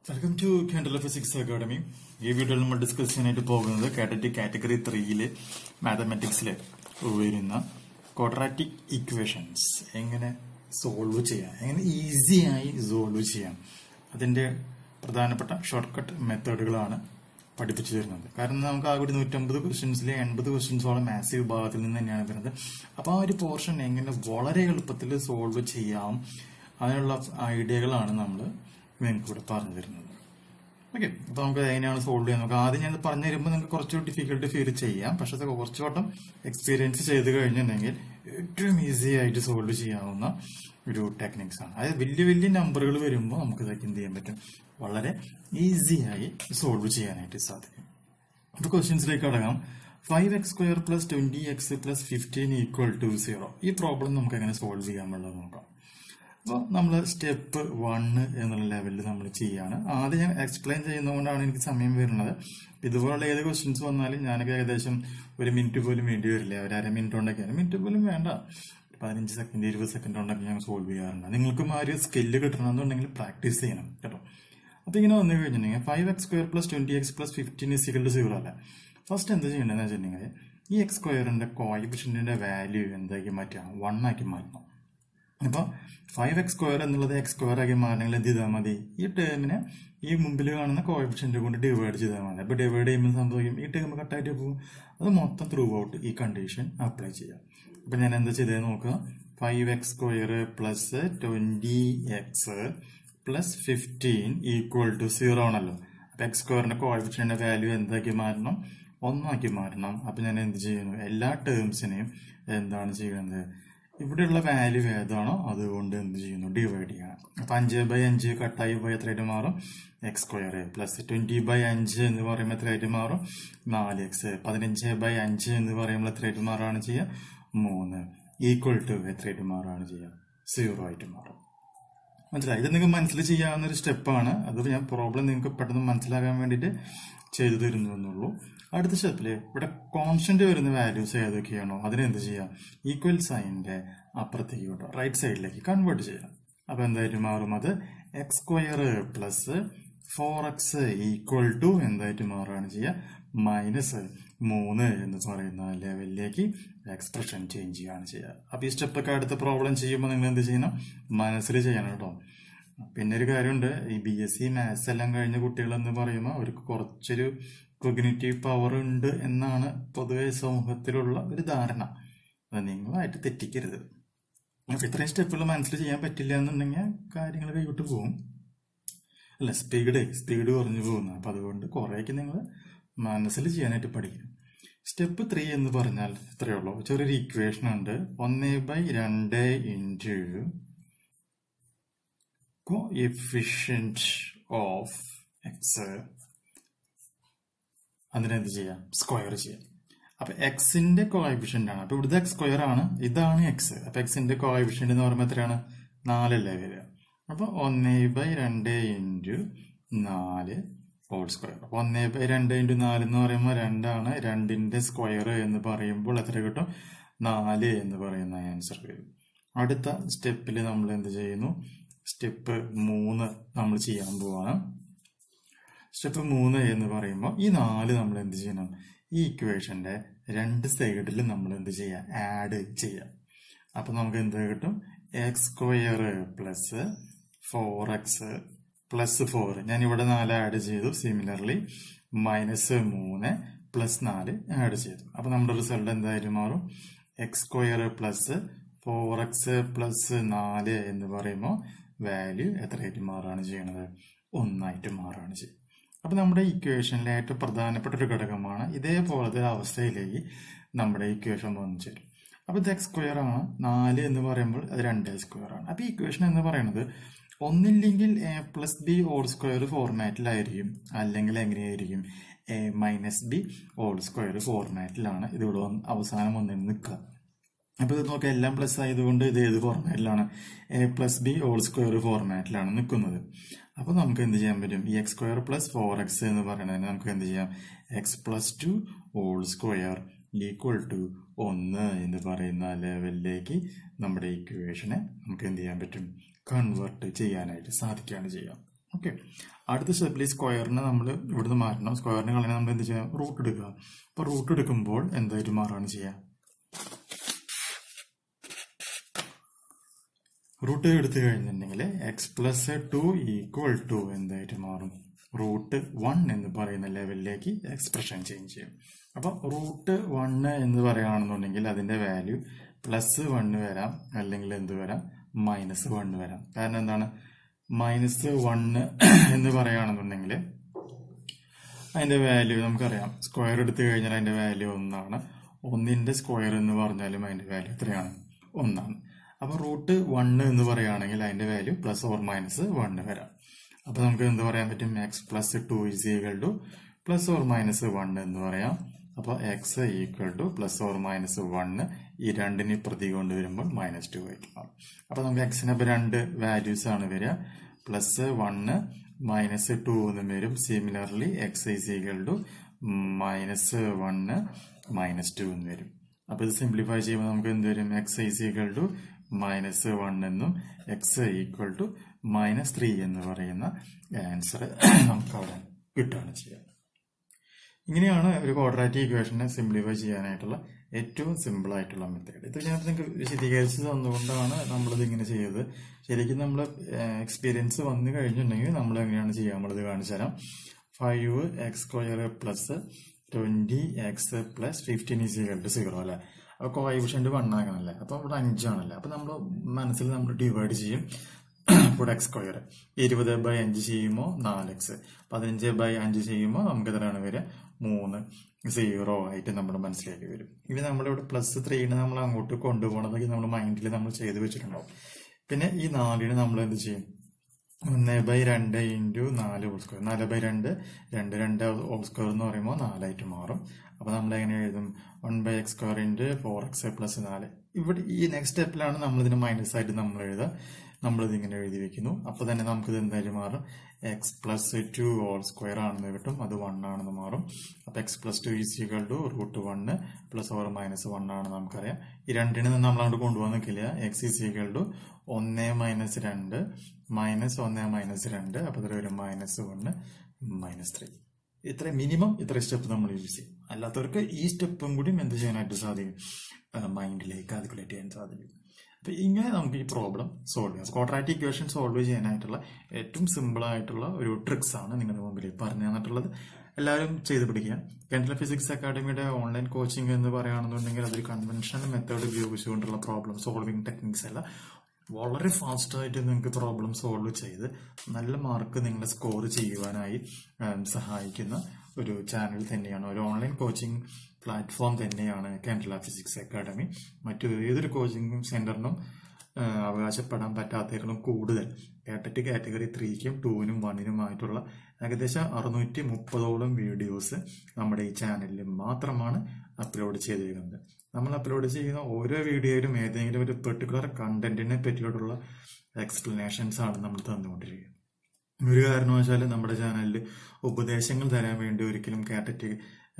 welcome to Candela physics academy ഈ വീഡിയോയിൽ നമ്മൾ ഡിസ്കസ് ചെയ്യാനായിട്ട് പോകുന്നത് കാറ്റഗറി കാറ്റഗറി ത്രീയില് മാത്തമാറ്റിക്സില് വരുന്ന ക്വാഡ്രാറ്റിക് ഇക്വേഷൻസ് എങ്ങനെ സോൾവ് ചെയ്യാം എങ്ങനെ ഈസിയായി സോൾവ് ചെയ്യാം അതിന്റെ പ്രധാനപ്പെട്ട ഷോർട്ട് കട്ട് മെത്തേഡുകളാണ് പഠിപ്പിച്ചു തരുന്നത് കാരണം നമുക്ക് ആ ഒരു നൂറ്റമ്പത് ക്വസ്റ്റ്യൻസിലെ എൺപത് ക്വസ്റ്റ്യൻസോളം മാസീവ് ഭാഗത്തിൽ നിന്ന് തന്നെയാണ് വരുന്നത് അപ്പൊ ആ ഒരു പോർഷൻ എങ്ങനെ വളരെ എളുപ്പത്തിൽ സോൾവ് ചെയ്യാം അതിനുള്ള ഐഡിയകളാണ് നമ്മൾ നിങ്ങൾക്ക് ഇവിടെ പറഞ്ഞു തരുന്നത് ഓക്കെ അപ്പൊ നമുക്ക് എങ്ങനെയാണ് സോൾവ് ചെയ്യാൻ നോക്കാം ആദ്യം ഞാൻ പറഞ്ഞു തരുമ്പോൾ നിങ്ങൾക്ക് കുറച്ച് ഡിഫിക്കൽട്ട് ഫീൽ ചെയ്യാം പക്ഷെ അത് കുറച്ച് വട്ടം എക്സ്പീരിയൻസ് ചെയ്ത് കഴിഞ്ഞിട്ടുണ്ടെങ്കിൽ ഏറ്റവും ഈസി ആയിട്ട് സോൾവ് ചെയ്യാവുന്ന ഒരു ടെക്നിക്സ് ആണ് അതായത് വലിയ വലിയ നമ്പറുകൾ വരുമ്പോൾ നമുക്ക് ഇതൊക്കെ എന്ത് ചെയ്യാൻ പറ്റും വളരെ ഈസിയായി സോൾവ് ചെയ്യാനായിട്ട് സാധിക്കും അപ്പൊ ക്വസ്റ്റ്യൻസിലേക്ക് അടങ്ങാം five x square plus twenty x plus fifteen equal to zero ഈ പ്രോബ്ലം നമുക്ക് എങ്ങനെ സോൾവ് ചെയ്യാമെന്നുള്ളത് നോക്കാം അപ്പോൾ നമ്മൾ സ്റ്റെപ്പ് വണ്ണ് എന്നുള്ള ലെവലിൽ നമ്മൾ ചെയ്യാണ് ആദ്യം ഞാൻ എക്സ്പ്ലെയിൻ ചെയ്യുന്നതുകൊണ്ടാണ് എനിക്ക് സമയം വരുന്നത് ഇതുപോലുള്ള ഏത് ക്വസ്റ്റ്യൻസ് വന്നാലും ഞാനൊക്കെ ഏകദേശം ഒരു മിനിറ്റ് പോലും വേണ്ടി വരില്ല ഒരു അര മിനിറ്റ് കൊണ്ടൊക്കെയാണ് മിനിറ്റ് പോലും വേണ്ട പതിനഞ്ച് സെക്കൻഡ് ഇരുപത് സെക്കൻഡ് കൊണ്ടൊക്കെ ഞാൻ സോൾവ് ചെയ്യാറുണ്ട് നിങ്ങൾക്കും ആ ഒരു സ്കില്ല് കിട്ടണമെന്നുണ്ടെങ്കിൽ പ്രാക്ടീസ് ചെയ്യണം കേട്ടോ അപ്പൊ ഇങ്ങനെ വന്നു കഴിഞ്ഞിട്ടുണ്ടെങ്കിൽ five x square plus twenty x plus fifteen equal to zero അല്ല ഫസ്റ്റ് എന്താ ചെയ്യേണ്ടതെന്ന് വെച്ചിട്ടുണ്ടെങ്കിൽ ഈ എക്സ് സ്ക്വയറിന്റെ കോയിഫിഷ്യന്റിന്റെ വാല്യൂ എന്താക്കി മാറ്റാം വൺ ആക്കി മാറ്റണം അപ്പൊ ഫൈവ് എക്സ് സ്ക്വയർ എന്നുള്ളത് എക്സ് സ്ക്വയർ ആക്കി മാറണമെങ്കിൽ എന്ത് ചെയ്താൽ മതി ഈ ടേമിനെ ഈ മുമ്പിൽ കാണുന്ന കോയിഫിഷ്യന്റ് കൊണ്ട് ഡിവൈഡ് ചെയ്താൽ മതി അപ്പൊ ഡിവൈഡ് ചെയ്യുമ്പോൾ സംഭവിക്കും ഈ ടേം കട്ടായിട്ട് പോകും അത് മൊത്തം ത്രൂ ഔട്ട് ഈ കണ്ടീഷൻ അപ്ലൈ ചെയ്യാം അപ്പൊ ഞാൻ എന്താ ചെയ്തത് നോക്കുക five x square plus twenty x plus fifteen equal to zero ആണല്ലോ അപ്പൊ എക്സ് സ്ക്വയറിന്റെ കോയിഫിഷ്യന്റെ വാല്യൂ എന്താക്കി മാറ്റണം ഒന്നാക്കി മാറ്റണം അപ്പൊ ഞാൻ എന്ത് ചെയ്യുന്നു എല്ലാ ടേംസിനെയും എന്താണ് ചെയ്യുന്നത് ഇവിടെയുള്ള വാല്യൂ ഏതാണോ അതുകൊണ്ട് എന്ത് ചെയ്യുന്നു ഡിവൈഡ് ചെയ്യണം അപ്പൊ അഞ്ച് ബൈ അഞ്ച് കട്ടായി പോയി എത്രയായിട്ട് മാറും x square plus twenty by അഞ്ച് എന്ന് പറയുമ്പോൾ എത്രയായിട്ട് മാറും നാല് എക്സ് പതിനഞ്ച് ബൈ അഞ്ച് എന്ന് പറയുമ്പോൾ എത്രയായിട്ട് മാറുകയാണ് ചെയ്യുക മൂന്ന് ഈക്വൽ ടു എത്രയായിട്ട് മാറുകയാണ് ചെയ്യുക സീറോ ആയിട്ട് മാറും മനസ്സിലായി ഇത് നിങ്ങൾക്ക് മനസ്സിൽ ചെയ്യാവുന്ന ഒരു സ്റ്റെപ്പാണ് അത് ഞാൻ പ്രോബ്ലം നിങ്ങൾക്ക് പെട്ടെന്ന് മനസ്സിലാക്കാൻ വേണ്ടിയിട്ട് ചെയ്തു തരുന്നു എന്നുള്ളൂ അടുത്ത സ്റ്റെപ്പില് ഇവിടെ കോൺസ്റ്റന്റ് വരുന്ന വാല്യൂസ് ഏതൊക്കെയാണോ അതിനെന്ത് ചെയ്യാം ഈക്വൽ സൈനിന്റെ അപ്പുറത്തേക്ക് വിട്ടോ റൈറ്റ് സൈഡിലേക്ക് കൺവേർട്ട് ചെയ്യാം അപ്പൊ എന്തായിട്ട് മാറും അത് x square plus four x equal to എന്തായിട്ട് മാറുകയാണ് ചെയ്യുക മൈനസ് മൂന്ന് എന്ന് പറയുന്ന ലെവലിലേക്ക് എക്സ്പ്രഷൻ ചേഞ്ച് ചെയ്യുകയാണ് ചെയ്യുക അപ്പൊ ഈ സ്റ്റെപ്പൊക്കെ അടുത്ത പ്രോബ്ലം ചെയ്യുമ്പോൾ നിങ്ങൾ എന്ത് ചെയ്യണം മനസ്സിൽ ചെയ്യണം കേട്ടോ പിന്നെ ഒരു കാര്യമുണ്ട് ഈ ബി എസ് സി മാത്സ് എല്ലാം കഴിഞ്ഞ കുട്ടികൾ എന്ന് പറയുമ്പോൾ അവർക്ക് കുറച്ചൊരു കൊഗ്നേറ്റീവ് പവർ ഉണ്ട് എന്നാണ് പൊതുവെ സമൂഹത്തിലുള്ള ഒരു ധാരണ അത് നിങ്ങളായിട്ട് തെറ്റിക്കരുത് അപ്പൊ ഇത്രയും സ്റ്റെപ്പുകൾ മനസ്സിൽ ചെയ്യാൻ പറ്റില്ല എന്നുണ്ടെങ്കിൽ കാര്യങ്ങൾ കൈവിട്ട് പോകും അല്ല സ്പീഡ് സ്പീഡ് കുറഞ്ഞു പോകുന്നു അപ്പൊ അതുകൊണ്ട് കുറേയൊക്കെ നിങ്ങൾ മനസ്സിൽ ചെയ്യാനായിട്ട് പഠിക്കണം സ്റ്റെപ്പ് ത്രീ എന്ന് പറഞ്ഞാൽ ഇത്രയേ ഉള്ളൂ ചെറിയൊരു ഇക്വേഷൻ ഉണ്ട് ഒന്ന് ബൈ രണ്ട് ഇൻറ്റു കോഎഫിഷ്യന്റ് ഓഫ് എക്സ് അതിനെന്ത് ചെയ്യാം സ്ക്വയർ ചെയ്യാം അപ്പൊ എക്സിന്റെ കോഎഫിഷ്യന്റ് ആണ് അപ്പൊ ഇവിടുത്തെ എക്സ് സ്ക്വയർ ആണ് ഇതാണ് എക്സ് അപ്പൊ എക്സിന്റെ കോഎഫിഷ്യന്റ് എന്ന് പറയുമ്പോൾ എത്രയാണ് നാലല്ലേ വരിക അപ്പൊ ഒന്ന് ബൈ രണ്ട് ഇൻറ്റു നാല് ഹോൾ സ്ക്വയർ അപ്പൊ ഒന്ന് ബൈ രണ്ട് ഇൻറ്റു നാല് എന്ന് പറയുമ്പോൾ രണ്ടാണ് രണ്ടിന്റെ സ്ക്വയർ എന്ന് പറയുമ്പോൾ എത്ര കിട്ടും നാല് എന്ന് പറയുന്ന ആൻസർ വരും അടുത്ത സ്റ്റെപ്പിൽ നമ്മൾ എന്ത് ചെയ്യുന്നു സ്റ്റെപ്പ് മൂന്ന് നമ്മൾ ചെയ്യാൻ പോവാണ് സ്റ്റെപ്പ് മൂന്ന് എന്ന് പറയുമ്പോൾ ഈ നാല് നമ്മൾ എന്ത് ചെയ്യണം ഈ ഇക്വേഷന്റെ രണ്ട് സൈഡിൽ നമ്മൾ എന്ത് ചെയ്യാം ആഡ് ചെയ്യാം അപ്പൊ നമുക്ക് എന്ത് കിട്ടും x square plus four x plus four ഞാൻ ഇവിടെ നാല് ആഡ് ചെയ്തു സിമിലർലി മൈനസ് മൂന്ന് പ്ലസ് നാല് ആഡ് ചെയ്തു അപ്പൊ നമ്മുടെ റിസൾട്ട് എന്തായാലും മാറും x square plus four x plus നാല് എന്ന് പറയുമ്പോൾ വാല്യൂ എത്രയായിട്ട് മാറുകയാണ് ചെയ്യണത് ഒന്നായിട്ട് മാറുകയാണ് ചെയ്യുന്നത് അപ്പൊ നമ്മുടെ ഇക്വേഷനിലെ ഏറ്റവും പ്രധാനപ്പെട്ട ഒരു ഘടകമാണ് ഇതേപോലത്തെ അവസ്ഥയിലേക്ക് നമ്മുടെ ഇക്വേഷൻ വന്നു ചേരും അപ്പൊ ഇത് എക്സ് സ്ക്വയർ ആണ് നാല് എന്ന് പറയുമ്പോൾ അത് രണ്ട് സ്ക്വയർ ആണ് അപ്പൊ ഇക്വേഷൻ എന്ന് പറയുന്നത് ഒന്നില്ലെങ്കിൽ A plus B whole square ഫോർമാറ്റിലായിരിക്കും അല്ലെങ്കിൽ എങ്ങനെയായിരിക്കും A minus B whole square ഫോർമാറ്റിലാണ് ഇതിവിടെ അവസാനം ഒന്നിന് നിൽക്കുക അപ്പൊ ഇത് നോക്കാം എല്ലാം പ്ലസ് ആയതുകൊണ്ട് ഇത് ഏത് ഫോർമാറ്റിലാണ് A plus B whole square ഫോർമാറ്റിലാണ് നിൽക്കുന്നത് അപ്പൊ നമുക്ക് എന്ത് ചെയ്യാൻ പറ്റും ഈ x square plus four x എന്ന് പറയുന്നതിന് നമുക്ക് എന്ത് ചെയ്യാം x plus two whole square equal to ഒന്ന് എന്ന് പറയുന്ന ലെവലിലേക്ക് നമ്മുടെ ഇക്വേഷനെ നമുക്ക് എന്ത് ചെയ്യാൻ പറ്റും കൺവേർട്ട് ചെയ്യാനായിട്ട് സാധിക്കുകയാണ് ചെയ്യാം ഓക്കെ അടുത്ത സ്റ്റെപ്പിൽ ഈ സ്ക്വയറിനെ നമ്മൾ ഇവിടുന്ന് മാറ്റണം സ്ക്വയറിനെ കളയാൻ നമ്മൾ എന്ത് ചെയ്യാം റൂട്ട് എടുക്കുക അപ്പൊ റൂട്ട് എടുക്കുമ്പോൾ എന്തായിട്ട് മാറാണ് ചെയ്യുക റൂട്ട് എടുത്തു കഴിഞ്ഞിട്ടുണ്ടെങ്കിൽ x plus two equal to എന്തായിട്ട് മാറും റൂട്ട് വൺ എന്ന് പറയുന്ന ലെവലിലേക്ക് എക്സ്പ്രഷൻ ചേഞ്ച് ചെയ്യും അപ്പൊ റൂട്ട് വണ്ണ് എന്ന് പറയുകയാണെന്നുണ്ടെങ്കിൽ അതിന്റെ വാല്യൂ പ്ലസ് വണ്ണ് വരാം അല്ലെങ്കിൽ എന്ത് വരാം മൈനസ് വണ്ണ് വരാം കാരണം എന്താണ് മൈനസ് വണ്ണ് എന്ന് പറയുകയാണെന്നുണ്ടെങ്കിൽ അതിന്റെ വാല്യൂ നമുക്കറിയാം സ്ക്വയർ എടുത്തു കഴിഞ്ഞാൽ അതിന്റെ വാല്യൂ ഒന്നാണ് ഒന്നിന്റെ സ്ക്വയർ എന്ന് പറഞ്ഞാലും അതിന്റെ വാല്യൂ എത്രയാണ് ഒന്നാണ് അപ്പൊ റൂട്ട് വണ്ണ് എന്ന് പറയുകയാണെങ്കിൽ അതിന്റെ value plus or minus one വരാം അപ്പൊ നമുക്ക് എന്ത് പറയാൻ പറ്റും x plus two is equal to plus or minus one എന്ന് പറയാം അപ്പൊ x equal to plus or minus one ഈ രണ്ടിന് പ്രതി കൊണ്ടുവരുമ്പോൾ മൈനസ് ടു ആയിട്ട് മാറും അപ്പൊ നമുക്ക് എക്സിന് ഇപ്പൊ രണ്ട് വാല്യൂസ് ആണ് വരിക പ്ലസ് വണ്ണ് മൈനസ് ടു എന്ന് വരും similarly x is equal to minus one minus two എന്ന് വരും അപ്പൊ ഇത് സിംപ്ലിഫൈ ചെയ്യുമ്പോൾ നമുക്ക് എന്ത് വരും x is equal to minus one എന്നും x equal to minus three എന്ന് പറയുന്ന ആൻസർ നമുക്ക് അവിടെ കിട്ടുകയാണ് ചെയ്യുക ഇങ്ങനെയാണ് ഒരു ക്വാഡ്രാറ്റിക് ഇക്വേഷനെ സിംപ്ലിഫൈ ചെയ്യാനായിട്ടുള്ള ഏറ്റവും സിമ്പിൾ ആയിട്ടുള്ള മെത്തേഡ് ഇത് ഞാൻ നിങ്ങൾക്ക് വിശദീകരിച്ച് തന്നുകൊണ്ടാണ് നമ്മളിത് ഇങ്ങനെ ചെയ്തത് ശരിക്കും നമ്മൾ എക്സ്പീരിയൻസ് വന്നു കഴിഞ്ഞിട്ടുണ്ടെങ്കിൽ നമ്മൾ എങ്ങനെയാണ് ചെയ്യുക നമ്മളിത് കാണിച്ചു തരാം five x square plus twenty x plus fifteen is equal to zero അല്ലെ അപ്പൊ കോയിഫിഷ്യന്റ് വൺ ആകണല്ലേ അപ്പൊ ഇവിടെ അഞ്ചാണല്ലേ അപ്പൊ നമ്മൾ മനസ്സിൽ നമ്മൾ ഡിവൈഡ് ചെയ്യും ഇവിടെ എക്സ് സ്ക്വയർ ഇരുപത് ബൈ അഞ്ച് ചെയ്യുമ്പോൾ നാല് എക്സ് പതിനഞ്ച് ബൈ അഞ്ച് ചെയ്യുമ്പോൾ നമുക്ക് എത്രയാണ് വരിക മൂന്ന് സീറോ ആയിട്ട് നമ്മുടെ മനസ്സിലേക്ക് വരും ഇനി നമ്മളിവിടെ പ്ലസ് ത്രീന് നമ്മൾ അങ്ങോട്ട് കൊണ്ടുപോകണതൊക്കെ നമ്മൾ മൈൻഡിൽ നമ്മൾ ചെയ്ത് വെച്ചിട്ടുണ്ടാവും പിന്നെ ഈ നാലിന് നമ്മൾ എന്ത് ചെയ്യും ഒന്ന് ബൈ രണ്ട് ഇൻറ്റു നാല് ഹോൾ സ്ക്വയർ നാല് ബൈ രണ്ട് രണ്ട് രണ്ട് ഹോൾ സ്ക്വയർ എന്ന് പറയുമ്പോൾ നാലായിട്ട് മാറും അപ്പൊ നമ്മൾ എങ്ങനെ എഴുതും one by x square into four x plus നാല് ഇവിടെ ഈ നെക്സ്റ്റ് സ്റ്റെപ്പിലാണ് നമ്മൾ ഇതിന് മൈനസ് ആയിട്ട് നമ്മൾ എഴുതുക നമ്മളിത് ഇങ്ങനെ എഴുതി വെക്കുന്നു അപ്പൊ തന്നെ നമുക്കിത് എന്തായാലും മാറും x plus two whole square ആണെന്ന് കിട്ടും അത് വൺ ആണെന്ന് മാറും അപ്പൊ x plus two is equal to root one plus or minus one ആണ് നമുക്കറിയാം ഈ രണ്ടിന് നമ്മൾ അങ്ങോട്ട് കൊണ്ടുപോകാൻ നിൽക്കില്ല എക്സ് ഈസ് ഈക്വൽ ടു ഒന്ന് മൈനസ് രണ്ട് മൈനസ് ഒന്ന് മൈനസ് രണ്ട് അപ്പൊ ഇതിൽ ഒരു മൈനസ് വണ്ണ് മൈനസ് ത്രീ ഇത്ര മിനിമം ഇത്ര സ്റ്റെപ്പ് നമ്മൾ യൂസ് ചെയ്യും അല്ലാത്തവർക്ക് ഈ സ്റ്റെപ്പും കൂടി എന്ത് ചെയ്യാനായിട്ട് സാധിക്കും മൈൻഡിലേക്ക് കാൽക്കുലേറ്റ് ചെയ്യാൻ സാധിക്കും അപ്പൊ ഇങ്ങനെ നമുക്ക് ഈ പ്രോബ്ലം സോൾവ് ചെയ്യാം ക്വാഡ്രാറ്റിക് ഇക്വേഷൻ സോൾവ് ചെയ്യാനായിട്ടുള്ള ഏറ്റവും സിമ്പിൾ ആയിട്ടുള്ള ഒരു ട്രിക്സ് ആണ് നിങ്ങളുടെ മുമ്പിൽ പറഞ്ഞു തന്നിട്ടുള്ളത് എല്ലാവരും ചെയ്ത് പിടിക്കുക കേന്ദ്ര ഫിസിക്സ് അക്കാഡമിയുടെ ഓൺലൈൻ കോച്ചിങ് എന്ന് പറയുകയാണെന്നുണ്ടെങ്കിൽ അതൊരു കൺവെൻഷണൽ മെത്തേഡ് ഉപയോഗിച്ചുകൊണ്ടുള്ള പ്രോബ്ലം സോൾവിംഗ് ടെക്നിക്സ് അല്ല വളരെ ഫാസ്റ്റ് ആയിട്ട് നിങ്ങൾക്ക് പ്രോബ്ലം സോൾവ് ചെയ്ത് നല്ല മാർക്ക് നിങ്ങളെ സ്കോർ ചെയ്യുവാനായി സഹായിക്കുന്ന ഒരു ചാനൽ തന്നെയാണ് ഒരു ഓൺലൈൻ കോച്ചിങ് പ്ലാറ്റ്ഫോം തന്നെയാണ് കേരള ഫിസിക്സ് അക്കാഡമി മറ്റു ഏതൊരു കോച്ചിങ് സെന്ററിനും അവകാശപ്പെടാൻ പറ്റാത്തതിലും കൂടുതൽ കേട്ടറ്റ് കാറ്റഗറി ത്രീക്കും ടൂവിനും വണ്ണിനുമായിട്ടുള്ള ഏകദേശം അറുന്നൂറ്റി മുപ്പതോളം വീഡിയോസ് നമ്മുടെ ഈ ചാനലിൽ മാത്രമാണ് അപ്ലോഡ് ചെയ്തിരിക്കുന്നത് നമ്മൾ അപ്ലോഡ് ചെയ്യുന്ന ഓരോ വീഡിയോയിലും ഏതെങ്കിലും ഒരു പെർട്ടിക്കുലർ കണ്ടന്റിനെ പറ്റിയിട്ടുള്ള എക്സ്പ്ലനേഷൻസ് ആണ് നമ്മൾ തന്നുകൊണ്ടിരിക്കുന്നത് ഒരു കാരണവശാലും നമ്മുടെ ചാനലിൽ ഉപദേശങ്ങൾ തരാൻ വേണ്ടി ഒരിക്കലും കാറ്ററ്റ്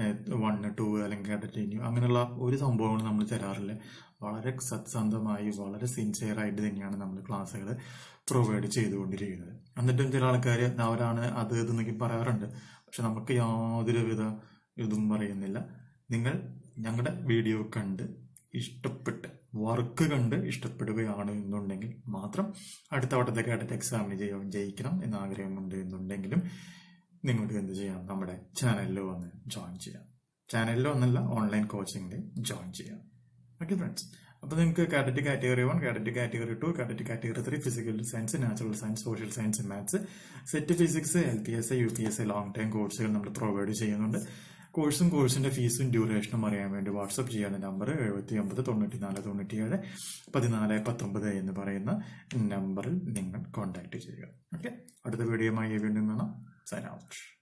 വൺ ടു അല്ലെങ്കിൽ കാറ്ററ്റ് ന്യൂ അങ്ങനെയുള്ള ഒരു സംഭവങ്ങളും നമ്മൾ തരാറില്ല വളരെ സത്സന്ധമായി വളരെ സിൻസിയർ ആയിട്ട് തന്നെയാണ് നമ്മൾ ക്ലാസ്സുകൾ പ്രൊവൈഡ് ചെയ്തുകൊണ്ടിരിക്കുന്നത് എന്നിട്ടും ചില ആൾക്കാർ അവരാണ് അത് ഇതെന്നൊക്കെ പറയാറുണ്ട് പക്ഷെ നമുക്ക് യാതൊരുവിധ ഇതും പറയുന്നില്ല നിങ്ങൾ ഞങ്ങളുടെ വീഡിയോ കണ്ട് ഇഷ്ടപ്പെട്ട് വർക്ക് കണ്ട് ഇഷ്ടപ്പെടുകയാണ് എന്നുണ്ടെങ്കിൽ മാത്രം അടുത്ത വട്ടത്തെ കേട്ടിട്ട് എക്സാമിന് ചെയ്യാൻ ജയിക്കണം എന്ന് ആഗ്രഹമുണ്ട് എന്നുണ്ടെങ്കിലും നിങ്ങൾക്ക് എന്ത് ചെയ്യാം നമ്മുടെ ചാനലിൽ വന്ന് ജോയിൻ ചെയ്യാം ചാനലിൽ വന്നല്ല ഓൺലൈൻ കോച്ചിങ്ങിൽ ജോയിൻ ചെയ്യാം ഓക്കെ ഫ്രണ്ട്സ് അപ്പൊ നിങ്ങൾക്ക് KTET category one KTET category two KTET category three physical science natural science social science maths set physics L P S U P S long time കോഴ്സുകൾ നമ്മൾ പ്രൊവൈഡ് ചെയ്യുന്നുണ്ട് കോഴ്സും കോഴ്സിന്റെ ഫീസും ഡ്യൂറേഷനും അറിയാൻ വേണ്ടി വാട്സപ്പ് ചെയ്യാനുള്ള നമ്പർ എഴുപത്തി ഒമ്പത് തൊണ്ണൂറ്റി നാല് തൊണ്ണൂറ്റിയേഴ് പതിനാല് പത്തൊമ്പത് എന്ന് പറയുന്ന നമ്പറിൽ നിങ്ങൾ കോൺടാക്ട് ചെയ്യുക ഓക്കെ അടുത്ത വീഡിയോയുമായി വീണ്ടും കാണാം സൈൻ ഔട്ട്